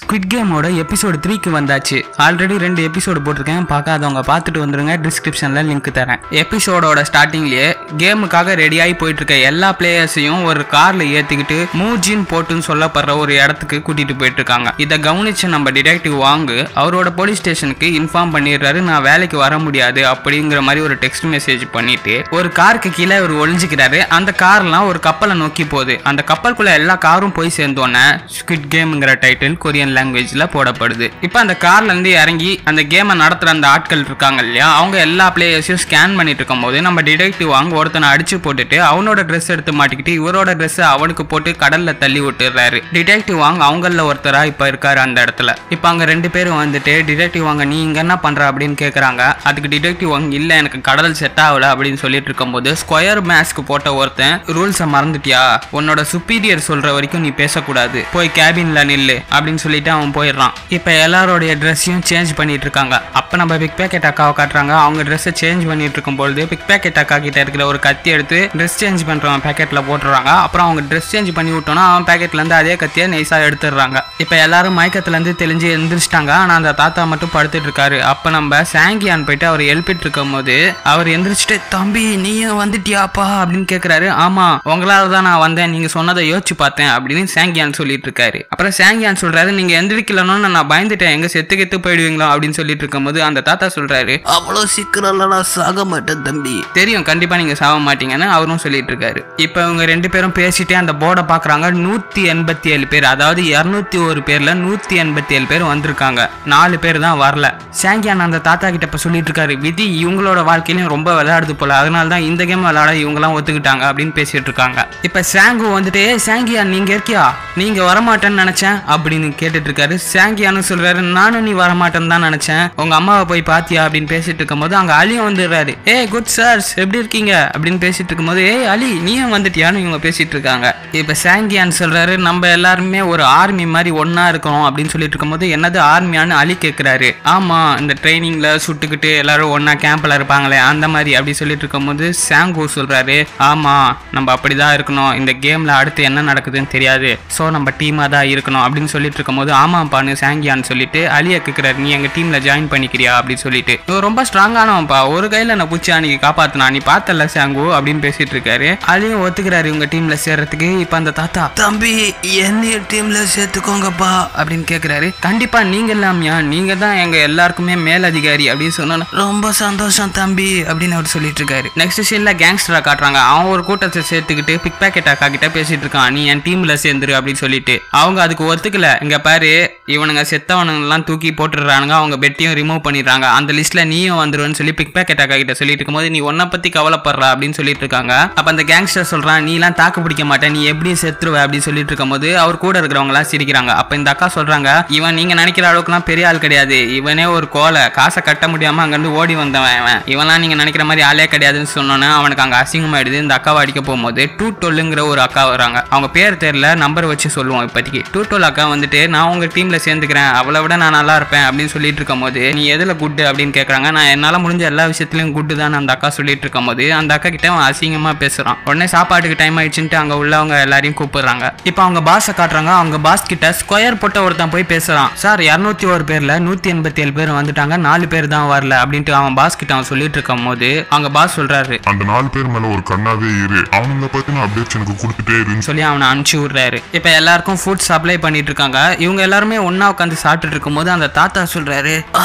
squid கேமோட episode த்ரீக்கு வந்தாச்சு ஆல்ரெடி ரெண்டு எபிசோடு போட்டிருக்கேன் பார்க்காதவங்க பார்த்துட்டு வந்துருங்க டிஸ்கிரிப்ஷன்ல லிங்க் தரேன் எபிசோடோட ஸ்டார்டிங்லயே கேமுக்காக ரெடியாகி போயிட்டு இருக்க எல்லா பிளேயர்ஸையும் ஒரு கார்ல ஏத்திக்கிட்டு மூஜின் போட்டுன்னு சொல்லப்படுற ஒரு இடத்துக்கு கூட்டிட்டு போயிட்டு இருக்காங்க இதை கவனிச்ச நம்ம டிடெக்டிவ் வாங்கு அவரோட போலீஸ் ஸ்டேஷனுக்கு இன்ஃபார்ம் பண்ணிடுறாரு நான் வேலைக்கு வர முடியாது அப்படிங்கிற மாதிரி ஒரு டெக்ஸ்ட் மெசேஜ் பண்ணிட்டு ஒரு காருக்கு கீழே அவர் ஒளிஞ்சுக்கிறாரு அந்த கார்லாம் ஒரு கப்பலை நோக்கி போகுது அந்த கப்பலுக்குள்ள எல்லா காரும் போய் சேர்ந்தோன்னே ஸ்குவிட் கேம்ங்கிற டைட்டில் கொரியன் லாங்குவேஜ்ல போடப்படுது இப்போ அந்த கார்ல இருந்து இறங்கி அந்த கேமை நடத்துற அந்த ஆட்கள் இருக்காங்க இல்லையா அவங்க எல்லா பிளேயர்ஸையும் ஸ்கேன் பண்ணிட்டு இருக்கும்போது நம்ம டிடெக்டிவ் வாங்க ஒருத்தனை அடிச்சு போட்டுட்டு அவனோட ட்ரெஸ் எடுத்து மாட்டிக்கிட்டு இவரோட ட்ரெஸ் அவனுக்கு போட்டு கடல்ல தள்ளி விட்டுறாரு டிடெக்டிவ் வாங்க அவங்கள ஒருத்தரா இப்ப இருக்காரு அந்த இடத்துல இப்போ அங்க ரெண்டு பேரும் வந்துட்டு டிடெக்டிவ் வாங்க நீ இங்க என்ன பண்ற அப்படின்னு கேக்குறாங்க அதுக்கு டிடெக்டிவ் வாங்க இல்ல எனக்கு கடல் செட் ஆகல அப்படின்னு சொல்லிட்டு இருக்கும்போது ஸ்கொயர் மேஸ்க் போட்ட ஒருத்தன் ரூல்ஸை மறந்துட்டியா உன்னோட சுப்பீரியர் சொல்ற வரைக்கும் நீ பேசக்கூடாது போய் கேபின்ல நில்லு அப்படின்னு சொல்லிட்டு அவன் போயிடுறான் இப்போ எல்லாரோடைய ட்ரெஸ்ஸையும் சேஞ்ச் பண்ணிட்டு இருக்காங்க அப்போ நம்ம பிக் பேக்கெட் அக்காவை காட்டுறாங்க அவங்க ட்ரெஸ்ஸை சேஞ்ச் பண்ணிட்டு இருக்கும்பொழுது பிக் பேக்கெட் அக்கா கிட்ட இருக்கிற ஒரு கத்தி எடுத்து ட்ரெஸ் சேஞ்ச் பண்றவன் பேக்கெட்ல போட்டுறாங்க அப்புறம் அவங்க ட்ரெஸ் சேஞ்ச் பண்ணி விட்டோம்னா அவன் பேக்கெட்ல இருந்து அதே கத்தியை நைஸா எடுத்துடுறாங்க இப்போ எல்லாரும் மயக்கத்துல இருந்து தெளிஞ்சு எந்திரிச்சிட்டாங்க ஆனா அந்த தாத்தா மட்டும் படுத்துட்டு இருக்காரு அப்ப நம்ம சாங்கியான் போயிட்டு அவர் எழுப்பிட்டு இருக்கும் போது அவர் எந்திரிச்சிட்டு தம்பி நீயும் வந்துட்டியாப்பா அப்படின்னு கேக்குறாரு ஆமா உங்களால தான் நான் வந்தேன் நீங்க சொன்னதை யோசிச்சு பார்த்தேன் அப்படின்னு சாங்கியான் சொல்லிட்டு இருக்காரு அப்புறம் சாங்கியான் சொல்றாரு நீங்க எந்திரிக்கலன்னு நான் பயந்துட்டேன் எங்க செத்து கெத்து போயிடுவீங்களா அப்படின்னு சொல்லிட்டு இருக்கும்போது அந்த தாத்தா சொல்றாரு அவ்வளோ சீக்கிரம்லாம் நான் சாக மாட்டேன் தம்பி தெரியும் கண்டிப்பா நீங்க சாக மாட்டீங்கன்னு அவரும் சொல்லிட்டு இருக்காரு இப்போ இவங்க ரெண்டு பேரும் பேசிட்டே அந்த போர்டை பாக்குறாங்க நூத்தி எண்பத்தி ஏழு பேர் அதாவது இருநூத்தி ஒரு பேர்ல நூத்தி எண்பத்தி ஏழு பேர் வந்திருக்காங்க நாலு பேர் தான் வரல சாங்கியான் அந்த தாத்தா கிட்ட இப்ப சொல்லிட்டு இருக்காரு விதி இவங்களோட வாழ்க்கையிலும் ரொம்ப விளையாடுது போல அதனால தான் இந்த கேம் விளையாட இவங்கலாம் ஒத்துக்கிட்டாங்க அப்படின்னு பேசிட்டு இருக்காங்க இப்ப சாங்கு வந்துட்டு "ஏய், சாங்கியான் நீங்க இருக்கியா நீங்க வரமாட்டேன்னு நினைச்சேன் அப்படின்னு கேட்டுட்டு இருக்காரு சாங்கியானு சொல்றாரு நானும் நீ வரமாட்டேன்னு தான் நினைச்சேன் உங்க அம்மாவை போய் பாத்தியா அப்படின்னு பேசிட்டு இருக்கும்போது அங்க அலியும் வந்துடுறாரு ஏ குட் சார்ஸ் எப்படி இருக்கீங்க அப்படின்னு பேசிட்டு இருக்கும்போது ஏய் அலி நீயும் வந்துட்டியான்னு இவங்க பேசிட்டு இருக்காங்க இப்ப சாங்கியான் சொல்றாரு நம்ம எல்லாருமே ஒரு ஆர்மி மாதிரி ஒண்ணா இருக்கணும் அப்படின்னு சொல்லிட்டு இருக்கும்போது என்னது ஆர்மியான்னு அலி கேக்குறாரு ஆமா இந்த ட்ரைனிங்ல சுட்டுக்கிட்டு எல்லாரும் ஒண்ணா கேம்ப்ல இருப்பாங்களே அந்த மாதிரி அப்படி சொல்லிட்டு இருக்கும்போது சாங்கு சொல்றாரு ஆமா நம்ம அப்படிதான் இருக்கணும் இந்த கேம்ல அடுத்து என்ன நடக்குதுன்னு தெரியாது ஸோ நம்ம டீமா தான் இருக்கணும் அப்படின்னு சொல்லிட்டு இருக்கும்போது ஆமாப்பான்னு சாங்கியான்னு சொல்லிட்டு அலியை கேட்கிறாரு நீ எங்க டீம்ல ஜாயின் பண்ணிக்கிறியா அப்படின்னு சொல்லிட்டு இவன் ரொம்ப ஸ்ட்ராங்கானவன்ப்பா ஒரு கையில நான் பூச்சி அன்னைக்கு காப்பாத்தினா நீ பார்த்தல சாங்கு அப்படின்னு பேசிட்டு இருக்காரு அலியும் ஒத்துக்கிறாரு இவங்க டீம்ல சேர்றதுக்கு இப்ப அந்த தாத்தா தம்பி என்னையும் டீம்ல சேர்த்துக்கோங்கப்பா அப்படின்னு கேக்குறாரு கண்டிப்பா நீங்க இல்லாமையா நீங்க தான் எங்க எல்லாருக்குமே மேலதிகாரி அப்படின்னு சொன்னோன்னா ரொம்ப சந்தோஷம் தம்பி அப்படின்னு அவர் சொல்லிட்டு இருக்காரு நெக்ஸ்ட் சீன்ல கேங்ஸ்டரா காட்டுறாங்க அவன் ஒரு கூட்டத்தை சேர்த்துக்கிட்டு பிக் பேக்கெட் அக்கா கிட்ட பேசிட்டு இருக்கான் நீ என் டீம்ல சேர்ந்துரு அப்படின்னு சொல்லிட்டு அவங்க அதுக்கு ஒத்துக்கல இங்க பாரு இவனுங்க செத்தவனுங்கெல்லாம் தூக்கி போட்டுடுறானுங்க அவங்க பெட்டையும் ரிமூவ் பண்ணிடுறாங்க அந்த லிஸ்ட்ல நீயும் வந்துருன்னு சொல்லி பிக் பேக்கெட் அக்கா கிட்ட சொல்லிட்டு இருக்கும்போது நீ உன்னை பத்தி கவலைப்படுற அப்படின்னு சொல்லிட்டு இருக்காங்க அப்ப அந்த கேங்ஸ்டர் சொல்றான் நீ எல்லாம் தாக்கு பிடிக்க மாட்டேன் நீ எப்படி செத்துருவ அப்படின்னு சொல்லிட்டு இருக்கும்போது அவர் கூட இருக்கிறவங்க எல்லாம் சிரிக்கிறாங்க அப்ப இந்த அக்கா சொல்றாங்க இவன் நீங்க நினைக்கிற அளவுக்குலாம் பெரிய ஆள் கிடையாது இவனே ஒரு கோலை காசை கட்ட முடியாம அங்கிருந்து ஓடி வந்தவன் இவன் இவன்லாம் நீங்க நினைக்கிற மாதிரி ஆளே கிடையாதுன்னு சொன்னோன்னே அவனுக்கு அங்க அசிங்கமாயிடுது இந்த அக்காவை அடிக்க போகும்போது டூ டொல்லுங்கிற ஒரு அக்கா வராங்க அவங்க பேர் தெரியல நம்பர் வச்சு சொல்லுவோம் இப்போதைக்கு டூ டொல் அக்கா வந்துட்டு நான் உங்க டீம்ல சேர்ந்துக்கிறேன் அவளை விட நான் நல்லா இருப்பேன் அப்படின்னு சொல்லிட்டு இருக்கும்போது நீ எதுல குட்டு அப்படின்னு கேக்குறாங்க நான் என்னால முடிஞ்ச எல்லா விஷயத்துலயும் குட்டு தான் அந்த அக்கா சொல்லிட்டு இருக்கும்போது அந்த அக்கா கிட்ட அவன் அசிங்கமா பேசுறான் உடனே சாப்பாட்டுக்கு டைம் ஆயிடுச்சுன்ட்டு அங்க உள்ளவங்க எல்லாரையும் கூப்பிடுறாங்க இப்போ அவங்க பாஸை காட்டுறாங்க அவங்க பாஸ் கிட்ட ஸ்கொயர் போட்ட ஒருத்தன் போய் பேசுறான் சார் இரநூத்தி ஒரு பேர்ல நூத்தி எண்பத்தி ஏழு பேர் வந்துட்டாங்க நாலு பேர் தான் வரல அப்படின்ட்டு அவன் பாஸ் கிட்ட அவன் சொல்லிட்டு இருக்கும் போது அவங்க பாஸ் சொல்றாரு அந்த நாலு பேர் மேல ஒரு கண்ணாவே இரு அவனுங்களை பத்தின அப்டேட்ஸ் எனக்கு கொடுத்துட்டே இருன்னு சொல்லி அவனை அனுப்பிச்சு விடுறாரு இப்போ எல்லாருக்கும் ஃபுட் சப்ளை பண்ணிட்டு இருக்காங்க இவங்க எல்லாருமே ஒண்ணா உட்காந்து சாப்பிட்டுட்டு இருக்கும்போது அந்த தாத்தா சொல்றாரு ஆ,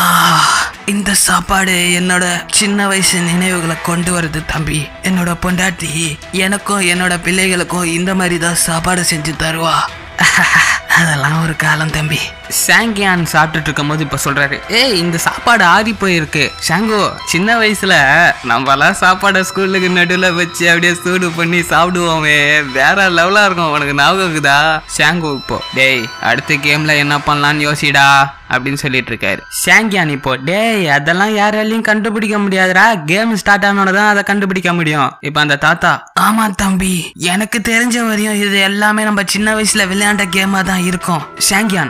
இந்த சாப்பாடு என்னோட சின்ன வயசு நினைவுகளை கொண்டு வருது தம்பி என்னோட பொண்டாட்டி எனக்கும் என்னோட பிள்ளைகளுக்கும் இந்த மாதிரி தான் சாப்பாடு செஞ்சு தருவா அதெல்லாம் ஒரு காலம் தம்பி சாங்கியான் சாப்பிட்டுட்டு இருக்கும்போது இப்போ சொல்றாரு ஏய் இந்த சாப்பாடு ஆறி போயிருக்கு ஷாங்கோ சின்ன வயசுல நம்மலாம் சாப்பாடை ஸ்கூலுக்கு நடுவில் வச்சு அப்படியே சூடு பண்ணி சாப்பிடுவோமே வேற லெவலா இருக்கும் உனக்கு ஞாபகம் இருக்குதா ஷாங்கோ இப்போ டேய் அடுத்த கேம்ல என்ன பண்ணலாம்னு யோசிடா அப்படின்னு சொல்லிட்டு இருக்காரு சாங்கியான் இப்போ டேய் அதெல்லாம் யாராலையும் கண்டுபிடிக்க முடியாதுடா கேம் ஸ்டார்ட் ஆனோட தான் அதை கண்டுபிடிக்க முடியும் இப்போ அந்த தாத்தா ஆமா தம்பி எனக்கு தெரிஞ்ச வரையும் இது எல்லாமே நம்ம சின்ன வயசுல விளையாண்ட கேமா தான் இருக்கும் சாங்கியான் சின்ன வயசுல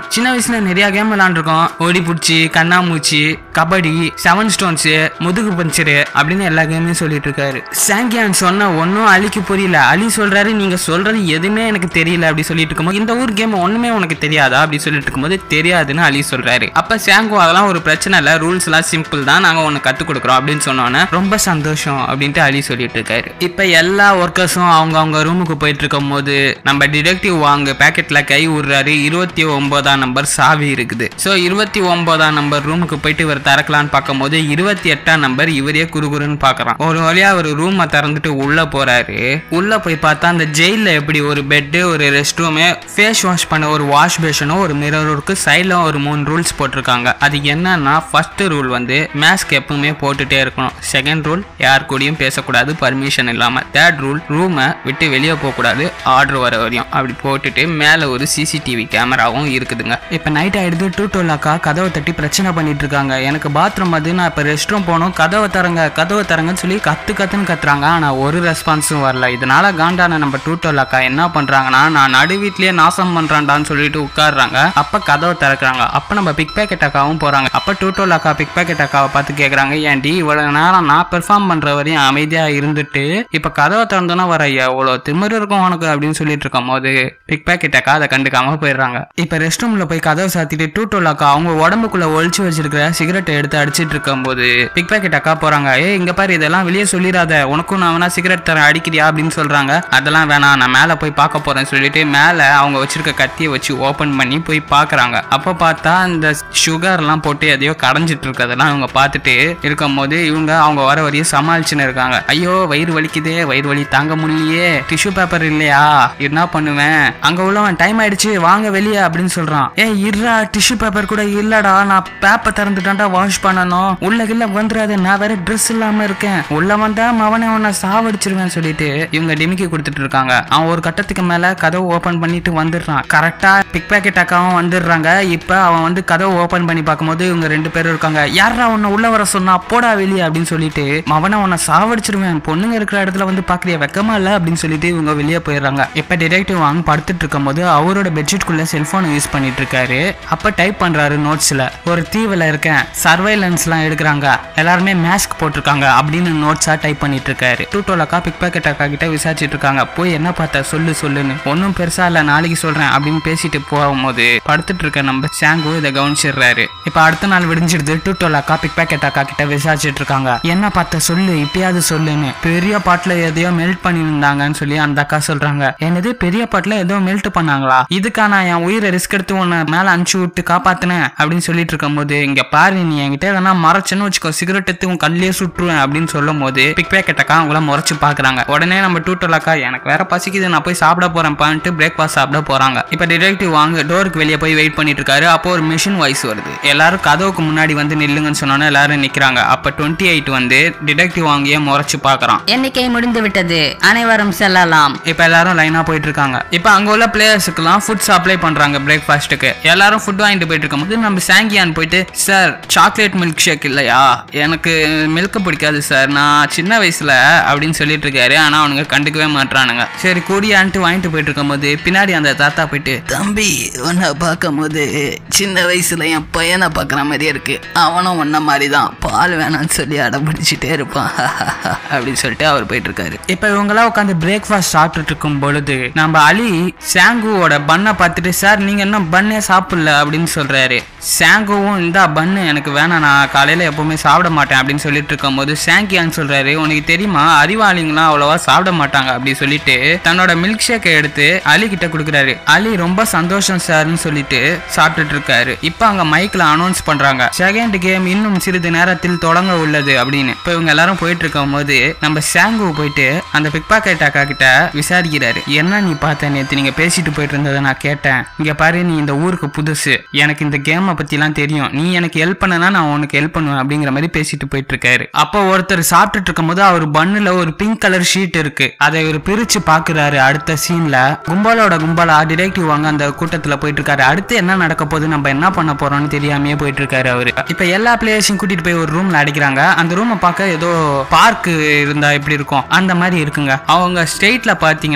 கேம்ஸ்ல நிறைய கேம் விளாண்டுருக்கோம் ஓடி பிடிச்சி கண்ணாமூச்சி கபடி செவன் ஸ்டோன்ஸு முதுகு பஞ்சரு அப்படின்னு எல்லா கேமையும் சொல்லிட்டு இருக்காரு சாங்கியான் சொன்ன ஒன்றும் அலிக்கு புரியல அலி சொல்றாரு நீங்க சொல்றது எதுவுமே எனக்கு தெரியல அப்படி சொல்லிட்டு இருக்கும்போது இந்த ஊர் கேம் ஒண்ணுமே உனக்கு தெரியாதா அப்படி சொல்லிட்டு இருக்கும்போது தெரியாதுன்னு அலி சொல்றாரு அப்ப சாங்கோ அதெல்லாம் ஒரு பிரச்சனை இல்லை ரூல்ஸ் எல்லாம் சிம்பிள் தான் நாங்க ஒன்று கற்றுக் கொடுக்குறோம் அப்படின்னு சொன்னோன்னே ரொம்ப சந்தோஷம் அப்படின்ட்டு அலி சொல்லிட்டு இருக்காரு இப்போ எல்லா ஒர்க்கர்ஸும் அவங்க அவங்க ரூமுக்கு போயிட்டு இருக்கும் போது நம்ம டிடெக்டிவ் வாங்க பேக்கெட்ல கை விடுறாரு இருபத்தி ஒன்பதாம் நம்பர் சாவி இருக்குது ஸோ இருபத்தி ஒன்பதாம் நம்பர் ரூமுக்கு போயிட்டு இவர் திறக்கலான்னு பார்க்கும்போது இருபத்தி எட்டாம் நம்பர் இவரே குறுகுறுன்னு பார்க்கறான் ஒரு வழியா அவர் ரூமை திறந்துட்டு உள்ள போறாரு உள்ள போய் பார்த்தா அந்த ஜெயில எப்படி ஒரு பெட்டு ஒரு ரெஸ்ட் ரூமு ஃபேஸ் வாஷ் பண்ண ஒரு வாஷ் பேஷனும் ஒரு மிரரும் இருக்கு சைடில் ஒரு மூணு ரூல்ஸ் போட்டிருக்காங்க அது என்னன்னா ஃபர்ஸ்ட் ரூல் வந்து மேஸ்க் எப்பவுமே போட்டுட்டே இருக்கணும் செகண்ட் ரூல் யார் கூடயும் பேசக்கூடாது பர்மிஷன் இல்லாம தேர்ட் ரூல் ரூமை விட்டு வெளியே போகக்கூடாது ஆர்டர் வர வரையும் அப்படி போட்டுட்டு மேலே ஒரு சிசிடிவி கேமராவும் இருக்குதுங்க இப்போ நைட் ஆயிடுது டூ டோலாக்கா கதவை தட்டி பிரச்சனை பண்ணிட்டு இருக்காங்க எனக்கு பாத்ரூம் அது நான் இப்போ ரெஸ்ட் ரூம் போகணும் கதவை தரங்க கதவை தரங்கன்னு சொல்லி கத்து கத்துன்னு கத்துறாங்க ஆனால் ஒரு ரெஸ்பான்ஸும் வரல இதனால காண்டான நம்ம டூ டோலாக்கா என்ன பண்றாங்கன்னா நான் நடு வீட்லயே நாசம் பண்றான்டான்னு சொல்லிட்டு உட்காடுறாங்க அப்ப கதவை திறக்கிறாங்க அப்ப நம்ம பிக் பேக்கெட் அக்காவும் போறாங்க அப்ப டூட்டோல் அக்கா பிக் பேக்கெட் அக்காவை பார்த்து கேக்குறாங்க ஏன்டி இவ்வளவு நேரம் நான் பெர்ஃபார்ம் பண்ற வரையும் அமைதியா இருந்துட்டு இப்ப கதவை திறந்தோன்னா வர எவ்வளவு திமிரு இருக்கும் உனக்கு அப்படின்னு சொல்லிட்டு இருக்கும் போது பிக் பேக்கெட் அக்கா அதை கண்டுக்காம போயிடுறாங்க இப்ப ரெஸ்ட் ரூம்ல போய் கதவை சாத்திட்டு டூட்டோல் அக்கா அவங்க உடம்புக்குள்ள ஒழிச்சு வச்சிருக்கிற சிகரெட்டை எடுத்து அடிச்சிட்டு இருக்கும் போது பிக் பேக்கெட் அக்கா போறாங்க ஏ இங்க பாரு இதெல்லாம் வெளியே சொல்லிடாத உனக்கும் நான் வேணா சிகரெட் தரேன் அடிக்கிறியா அப்படின்னு சொல்றாங்க அதெல்லாம் வேணாம் நான் மேல போய் பார்க்க போறேன்னு சொல்லிட்டு மேல அவங்க வச்சிருக்க கத்தியை வச்சு ஓபன் பண்ணி போய் பார்க்கறாங்க அப்ப பார்த்தா இந்த சுகர்லாம் போட்டு எதையோ கடைஞ்சிட்டு இருக்கதெல்லாம் இவங்க பார்த்துட்டு இருக்கும் போது இவங்க அவங்க வர வரையும் சமாளிச்சுன்னு இருக்காங்க ஐயோ வயிறு வலிக்குதே வயிறு வலி தாங்க முடியலையே டிஷ்யூ பேப்பர் இல்லையா என்ன பண்ணுவேன் அங்க உள்ளவன் டைம் ஆயிடுச்சு வாங்க வெளியே அப்படின்னு சொல்றான் ஏ இருடா டிஷ்யூ பேப்பர் கூட இல்லடா நான் பேப்பர் திறந்துட்டான்டா வாஷ் பண்ணணும் உள்ள கில்ல வந்துடாது நான் வேற ட்ரெஸ் இல்லாம இருக்கேன் உள்ள வந்தா அவனை உன்னை சாவடிச்சிருவேன் சொல்லிட்டு இவங்க டிமிக்கி கொடுத்துட்டு இருக்காங்க அவன் ஒரு கட்டத்துக்கு மேல கதவு ஓபன் பண்ணிட்டு வந்துடுறான் கரெக்டா பிக் பேக்கெட் அக்காவும் வந்துடுறாங்க இப்ப அவன் வந்து கதவு ஓபன் பண்ணி பார்க்கும்போது இவங்க ரெண்டு பேரும் இருக்காங்க யாரா உன்னை உள்ள வர சொன்னா போடா வெளியே அப்படின்னு சொல்லிட்டு அவனை உன்னை சாவடிச்சிருவேன் பொண்ணுங்க இருக்கிற இடத்துல வந்து பாக்குறிய வெக்கமா இல்ல அப்படின்னு சொல்லிட்டு இவங்க வெளியே போயிடுறாங்க இப்ப டிடெக்டிவ் வாங்க படுத்துட்டு இருக்கும்போது அவரோட பெட்ஷீட்குள்ள செல்போனை யூஸ் பண்ணிட்டு இருக்காரு அப்ப டைப் பண்றாரு நோட்ஸ்ல ஒரு தீவுல இருக்கேன் சர்வைலன்ஸ்லாம் எடுக்கிறாங்க எல்லாருமே மாஸ்க் போட்டிருக்காங்க அப்படின்னு நோட்ஸா டைப் பண்ணிட்டு இருக்காரு டூட்டோலக்கா பிக் பேக்கெட் அக்கா கிட்ட விசாரிச்சிட்டு இருக்காங்க போய் என்ன பார்த்த சொல்லு சொல்லுன்னு ஒன்றும் பெருசா இல்ல நாளைக்கு சொல்றேன் அப்படின்னு பேசிட்டு போகும்போது படுத்துட்டு இருக்க நம்ம சாங்கு இதை கவனிச்சிடுறாரு இப்ப அடுத்த நாள் விடிஞ்சிடுது டூட்டோலக்கா பிக் பேக்கெட் அக்கா கிட்ட விசாரிச்சிட்டு இருக்காங்க என்ன பார்த்த சொல்லு இப்பயாவது சொல்லுன்னு பெரிய பாட்டுல எதையோ மெல்ட் பண்ணியிருந்தாங்கன்னு சொல்லி அந்த அக்கா சொல்றாங்க என்னது பெரிய பாட்டுல ஏதோ மெல்ட் பண்ணாங்களா இதுக்கா நான் என் உயிரை ரிஸ்க் எடுத்து உன்னை மேல அனுப்பிச்சு விட்டு காப்பாத்தினேன் அப்படின்னு சொல்லிட்டு இருக்கும்போது இங்க பாரு நீ என்கிட்ட எதனா மறைச்சுன்னு வச்சுக்கோ சிகரெட் எடுத்து உன் கல்லையே சுட்டுருவேன் அப்படின்னு சொல்லும் போது பிக் பேக்கெட் அக்கா அவங்கள முறைச்சு பாக்குறாங்க உடனே நம்ம டூட்டோல் அக்கா எனக்கு வேற பசிக்குது நான் போய் சாப்பிட போறேன் பான்ட்டு பிரேக்ஃபாஸ்ட் சாப்பிட போறாங்க இப்ப டிடெக்டிவ் வாங்க டோருக்கு வெளியே போய் வெயிட் பண்ணிட்டு இருக்காரு அப்போ ஒரு மிஷின் வாய்ஸ் வருது எல்லாரும் கதவுக்கு முன்னாடி வந்து நில்லுங்கன்னு சொன்னோன்னே எல்லாரும் நிக்கிறாங்க அப்ப டுவெண்ட்டி எயிட் வந்து டிடெக்டிவ் வாங்கியே முறைச்சு பாக்குறான் எண்ணிக்கை முடிந்து விட்டது அனைவரும் செல்லலாம் இப்போ எல்லாரும் லைனா போயிட்டு இருக்காங்க இப்போ அங்க உள்ள பிளேயர்ஸுக்குலாம் ஃபுட் சப்ளை பண்றாங்க பிரேக்ஃபாஸ்ட்டுக்கு எல்லாரும் ஃபுட் வாங்கிட்டு போயிட்டு இருக்கும்போது நம்ம சாங்கியான் போயிட்டு சார் சாக்லேட் மில்க் ஷேக் இல்லையா எனக்கு மில்க் பிடிக்காது சார் நான் சின்ன வயசுல அப்படின்னு சொல்லிட்டு இருக்காரு ஆனா அவனுங்க கண்டுக்கவே மாட்றானுங்க சரி கூடியான்ட்டு வாங்கிட்டு போயிட்டு இருக்கும்போது பின்னாடி அந்த தாத்தா போயிட்டு தம்பி உன்னை பார்க்கும்போது சின்ன வயசுல என் பையனை பார்க்குற மாதிரியே இருக்கு அவனும் உன்ன மாதிரி தான் பால் வேணாம்னு சொல்லி அடம் பிடிச்சிட்டே இருப்பான் அப்படின்னு சொல்லிட்டு அவர் போயிட்டு இருக்காரு இப்போ இவங்கெல்லாம் உட்காந்து பிரேக்ஃபாஸ்ட் சாப்பிட்டுட்டு இருக்கும் பொழுது நம்ம அலி சாங்குவோட பண்ணை பார்த்துட்டு சார் நீங்க இன்னும் பண்ணே சாப்பிடல அப்படின்னு சொல்றாரு சாங்குவும் இந்தா பண்ணு எனக்கு வேணாம் நான் காலையில எப்பவுமே சாப்பிட மாட்டேன் அப்படின்னு சொல்லிட்டு இருக்கும்போது சாங்கியான்னு சொல்றாரு உனக்கு தெரியுமா அறிவாளிங்களாம் அவ்வளவா சாப்பிட மாட்டாங்க அப்படி சொல்லிட்டு தன்னோட மில்க் ஷேக்கை எடுத்து அலி கிட்ட கொடுக்குறாரு அலி ரொம்ப சந்தோஷம் சார்னு சொல்லிட்டு சாப்பிட்டுட்டு இருக்காரு இப்போ அங்க மைக்ல அனௌன்ஸ் பண்றாங்க செகண்ட் கேம் இன்னும் சிறிது நேரத்தில் தொடங்க உள்ளது அப்படின்னு இப்போ இவங்க எல்லாரும் போயிட்டு இருக்கும் போது நம்ம சாங்கு போயிட்டு அந்த பிக் பாக்கெட் அக்கா கிட்ட விசாரிக்கிறாரு என்ன நீ பார்த்த நேத்து நீங்க பேசிட்டு போயிட்டு இருந்ததை நான் கேட்டேன் இங்க பாரு நீ இந்த ஊருக்கு புதுசு எனக்கு இந்த கேமை பத்திலாம் தெரியும் நீ எனக்கு ஹெல்ப் பண்ணனா நான் உனக்கு ஹெல்ப் பண்ணுவேன் அப்படிங்கிற மாதிரி பேசிட்டு போயிட்டு இருக்காரு அப்போ ஒருத்தர் சாப்பிட்டுட்டு இருக்கும்போது அவர் பண்ணுல ஒரு பிங்க் கலர் ஷீட் இருக்கு அதை இவர் பிரிச்சு பாக்குறாரு அடுத்த சீன்ல கும்பலோட கும்பலா டிடெக்டிவ் வாங்க அந்த கூட்டத்துல போயிட்டு இருக்காரு அடுத்து என்ன நடக்க போகுது நம்ம என்ன பண்ண போறோம்னு தெரியாமயே போயிட்டு இருக்காரு அவரு இப்ப எல்லா பிளேயர்ஸையும் கூட்டிட்டு போய் ஒரு ரூம்ல அடைக்கிறாங்க அந்த ரூமை பார்க்க ஏதோ பார்க் இருந்தா எப்படி இருக்கும் அந்த மாதிரி இருக்குங்க அவங்க ஸ்டேட்ல பாத்தீங்கன்னா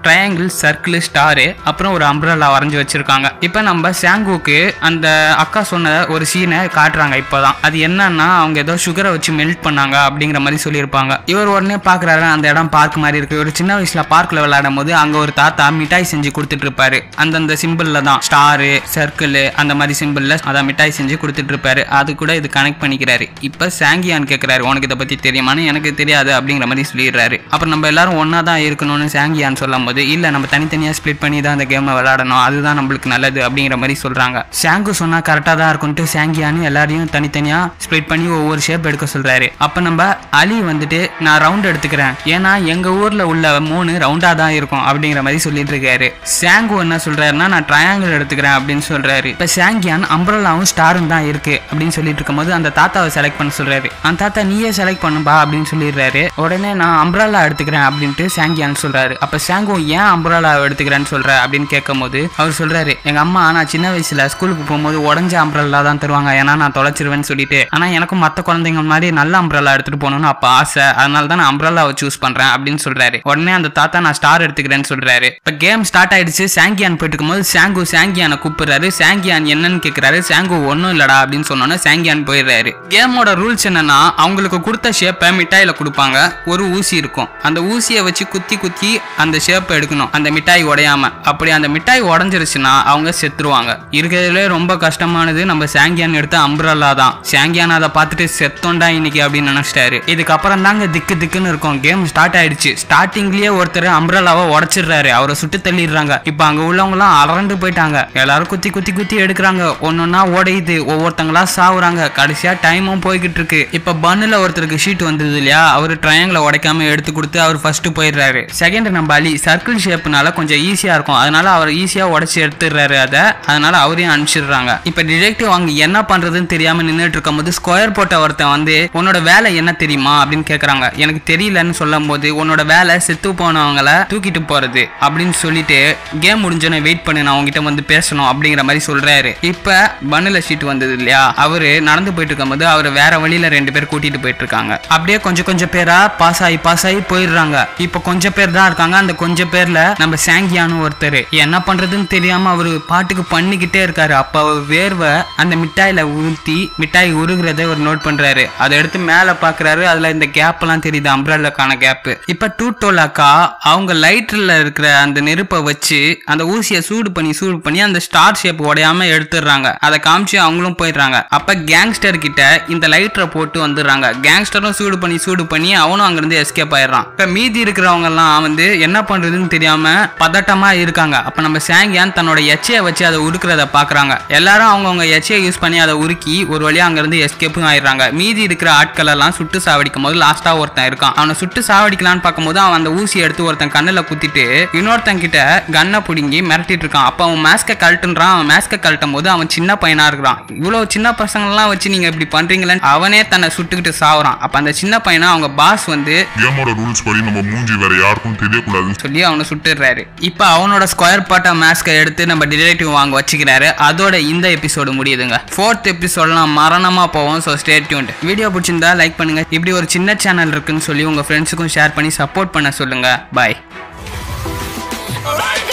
ட்ரையாங்கிள் சர்க்கிள் ஸ்டாரு அப்புறம் ஒரு அம்ப்ரல்லா வரைஞ்சி வச்சிருக்காங்க இப்போ நம்ம சாங்குக்கு அந்த அக்கா சொன்ன ஒரு சீனை காட்டுறாங்க இப்போதான் அது என்னன்னா அவங்க ஏதோ சுகரை வச்சு மெல்ட் பண்ணாங்க அப்படிங்கிற மாதிரி சொல்லியிருப்பாங்க இவர் உடனே பாக்குறாரு அந்த இடம் பார்க் மாதிரி இருக்கு ஒரு சின்ன வயசுல பார்க்ல விளையாடும் போது அங்க ஒரு தாத்தா மிட்டாய் செஞ்சு கொடுத்துட்டு இருப்பாரு அந்தந்த சிம்பிள்ல தான் ஸ்டாரு சர்க்கிள் அந்த மாதிரி சிம்பிள்ல அதான் மிட்டாய் செஞ்சு கொடுத்துட்டு இருப்பாரு அது கூட இது கனெக்ட் பண்ணிக்கிறாரு இப்ப சாங்கியான் கேக்குறாரு உனக்கு இதை பத்தி தெரியுமான்னு எனக்கு தெரியாது அப்படிங்கிற மாதிரி சொல்லிடுறாரு அப்புறம் நம்ம எல்லாரும் ஒன்னா தான் இருக்கணும்னு சாங்கியான் சொல்லும் போது இல்ல நம்ம தனித்தனியா ஸ்ப்ளிட் பண்ணி தான் அந்த கேமை விளையாடணும் அதுதான் நம்மளுக்கு நல்லது அப்படிங்கிற மாதிரி சொல்றாங்க சாங்கு சொன்னா கரெக்டா தான் இருக்கும்ட்டு சாங்கியானு எல்லாரையும் தனித்தனியா ஸ்ப்ளிட் பண்ணி ஒவ்வொரு ஷேப் எடுக்க சொல்றாரு அப்ப நம்ம அலி வந்துட்டு நான் ரவுண்ட் எடுத்துக்கிறேன் ஏன்னா எங்க ஊர்ல உள்ள மூணு ரவுண்டா தான் இருக்கும் அப்படிங்கிற மாதிரி சொல்லிட்டு இருக்காரு சாங்கு என்ன சொல்றாருன்னா நான் ட்ரையாங்கிள் எடுத்துக்கிறேன் அப்படின்னு சொல்றாரு இப்ப சாங்கியான் அம்பரலாவும் ஸ்டாரும் தான் இருக்கு அப்படின்னு சொல்லிட்டு இருக்கும்போது அந்த தாத்தாவை செலக்ட் பண்ண சொல்றாரு அந்த தாத்தா நீயே செலக்ட் பண்ணுப்பா அப்படின்னு சொல்லிடுறாரு உடனே நான் அம்பரலா எடுத்துக்கிறேன் அப்படின்ட்டு சாங்கியான் சொல்றாரு அப்ப சாங்கு ஏன் அம்பரலா எடுத்துக்கிறேன்னு சொல்ற அப்படின்னு கேட்கும்போது அவர் சொல்றாரு எங்க அம்மா நான் சின்ன வயசுல ஸ்கூலுக்கு போகும்போது உடஞ்ச அம்பரலா தான் தருவாங்க ஏன்னா நான் தொலைச்சிருவேன்னு சொல்லிட்டு ஆனா எனக்கும் மத்த குழந்தைங்க மாதிரி நல்ல அம்பரலா எடுத்துட்டு போகணும்னு அப்ப ஆசை அதனால தான் நான் அம்பரலாவை சூஸ் பண்றேன் அப்படின்னு சொல்றாரு உடனே அந்த தாத்தா நான் ஸ்டார் எடுத்துக்கிறேன்னு சொல்றாரு இப்ப கேம் ஸ்டார்ட் ஆயிடுச்சு சாங்கியான் போயிட்டு இருக்கும்போது சாங்கு சாங்கியானை கூப்பிடுறாரு சாங்கியான் என்னன்னு கேக்குறாரு சாங்கு ஒன்றும் இல்லடா அப்படின்னு சொன்னோன்னே சாங்கியான் போயிடுறாரு கேமோட ரூல்ஸ் என்னன்னா அவங்களுக்கு கொடுத்த ஷேப்பை மிட்டாயில கொடுப்பாங்க ஒரு ஊசி இருக்கும் அந்த ஊசியை வச்சு குத்தி குத்தி அந்த ஷேப்பை எடுக்கணும் அந்த மிட்டாய் உடையாம அப்படி அந்த மிட்டாய் உடஞ்சிருச்சுன்னா அவங்க செத்துருவாங்க இருக்கிறதுல ரொம்ப கஷ்டமானது நம்ம சாங்கியான் எடுத்த அம்பரல்லா தான் சாங்கியான் அதை பார்த்துட்டு செத்தோண்டா இன்னைக்கு அப்படின்னு நினைச்சிட்டாரு இதுக்கப்புறம் தாங்க திக்கு திக்குன்னு இருக்கும் கேம் ஸ்டார்ட் ஆயிடுச்சு ஸ்டார்டிங்லயே ஒருத்தர் அம்பரல்லாவை உடைச்சிடுறாரு அவரை சுட்டு தள்ளிடுறாங்க இப்போ அங்க உள்ளவங்கலாம் அரண்டு போயிட்டாங்க எல்லாரும் குத்தி குத்தி குத்தி எடுக்கிறாங்க ஒன்னொன்னா உடையுது ஒவ்வொருத்தங்களா சாவுறாங்க கடைசியா டைமும் போய்கிட்டு இருக்கு இப்ப பன்னுல ஒருத்தருக்கு ஷீட் வந்தது இல்லையா அவர் ட்ரையாங்கிள உடைக்காம எடுத்து கொடுத்து அவர் ஃபர்ஸ்ட் போயிடுறாரு செகண்ட் நம்ம அலி சர்க்கிள் ஷேப்னால கொஞ்சம் ஈஸியா இருக்கும் அதனால அவர் ஈஸியா உடைச்சு எடுத்துடுறாரு அதை அதனால அவரையும் அனுப்பிச்சிடுறாங்க இப்ப டிடெக்டிவ் அவங்க என்ன பண்றதுன்னு தெரியாம நின்றுட்டு இருக்கும்போது ஸ்கொயர் போட்ட ஒருத்தன் வந்து உன்னோட வேலை என்ன தெரியுமா அப்படின்னு கேக்குறாங்க எனக்கு தெரியலன்னு சொல்லும் போது உன்னோட வேலை செத்து போனவங்கள தூக்கிட்டு போறது அப்படின்னு சொல்லிட்டு கேம் முடிஞ்சோன்னே வெயிட் பண்ணு நான் உங்ககிட்ட வந்து பேசணும் அப்படிங்கிற மாதிரி சொல்றாரு இப்ப பன்னுல ஷீட் வந்தது இல்லையா அவரு நடந்து போயிட்டு இருக்கும்போது அவர் வேற வழியில ரெண்டு பேர் கூட்டிட்டு போயிட்டு இருக்காங்க அப்படியே கொஞ்சம் கொஞ்சம் பேரா பாஸ் ஆகி பாஸ் ஆகி போயிடுறாங்க இப்ப கொஞ்சம் பேர் தான் இருக்காங்க அந்த கொஞ்சம் பேர்ல நம்ம சாங்கியானு ஒருத்தர் என்ன பண்றதுன்னு தெரியாம அவரு பாட்டுக்கு பண்ணிக்கிட்டே இருக்காரு அப்ப அவர் வேர்வை அந்த மிட்டாயில ஊத்தி மிட்டாய் உருகுறத ஒரு நோட் பண்றாரு அதை எடுத்து மேல பாக்குறாரு அதுல இந்த கேப் எல்லாம் தெரியுது அம்ப்ரல்லாக்கான கேப் இப்ப டூட்டோலாக்கா அவங்க லைட்டர்ல இருக்கிற அந்த நெருப்பை வச்சு அந்த ஊசியை சூடு பண்ணி சூடு பண்ணி அந்த ஸ்டார் ஷேப் உடையாம எடுத்துடுறாங்க அதை காமிச்சு அவங்களும் போயிடுறாங்க அப்ப கேங்ஸ்டர் கிட்ட இந்த லைட்டரை போட்டு வந்துடுறாங்க கேங்ஸ்டரும் சூடு பண்ணி சூடு பண்ணி அவனும் அங்கிருந்து எஸ்கேப் ஆயிடுறான் இப்ப மீதி இருக்கிறவங்க எல்லாம் வந்து என்ன பண்றதுன்னு தெரியாம பதட்டமா இருக்காங்க அப்ப நம்ம சாங்கியான் தன்னோட எச்சையை வச்சு அதை உருக்குறத பாக்குறாங்க எல்லாரும் அவங்கவுங்க எச்சையை யூஸ் பண்ணி அதை உருக்கி ஒரு வழியா அங்கிருந்து எஸ்கேப்பும் ஆயிடுறாங்க மீதி இருக்கிற ஆட்கள் எல்லாம் சுட்டு சாவடிக்கும் போது லாஸ்டா ஒருத்தன் இருக்கான் அவனை சுட்டு சாவடிக்கலான்னு பார்க்கும்போது அவன் அந்த ஊசி எடுத்து ஒருத்தன் கண்ணுல குத்திட்டு இன்னொருத்தன் கிட்ட கன்னை பிடுங்கி மிரட்டிட்டு இருக்கான் அப்ப அவன் மேஸ்க கழட்டுன்றான் அவன் மேஸ்க கழட்டும் போது அவன் சின்ன பையனா இருக்கிறான் இவ்வளவு சின்ன பசங்கள்லாம் வச்சு நீங்க இப்படி பண்றீங்களேன்னு அவனே தன்னை சுட்டுக்கிட்டு சாவுறான் அப்ப அந்த சின்ன பையனை அவங்க பாஸ் வந்து கேமோட ரூல்ஸ் படி நம்ம மூஞ்சி வேற யாருக்கும் தெரியக்கூடாதுன்னு சொல்லி அவனை சுட்டுடுறாரு இப்போ அவனோட ஸ்கொயர் பாட்டா மேஸ்கை எடுத்து நம்ம டிடெக்டிவ் வாங்க வச்சுக்கிறாரு அதோட இந்த எபிசோடு முடியுதுங்க ஃபோர்த் எபிசோட்லாம் மரணமா போவோம் ஸோ ஸ்டே டியூன்ட் வீடியோ பிடிச்சிருந்தா லைக் பண்ணுங்க இப்படி ஒரு சின்ன சேனல் இருக்குன்னு சொல்லி உங்க ஃப்ரெண்ட்ஸுக்கும் ஷேர் பண்ணி சப்போர்ட் பண்ண சொல்லுங்க பாய் Right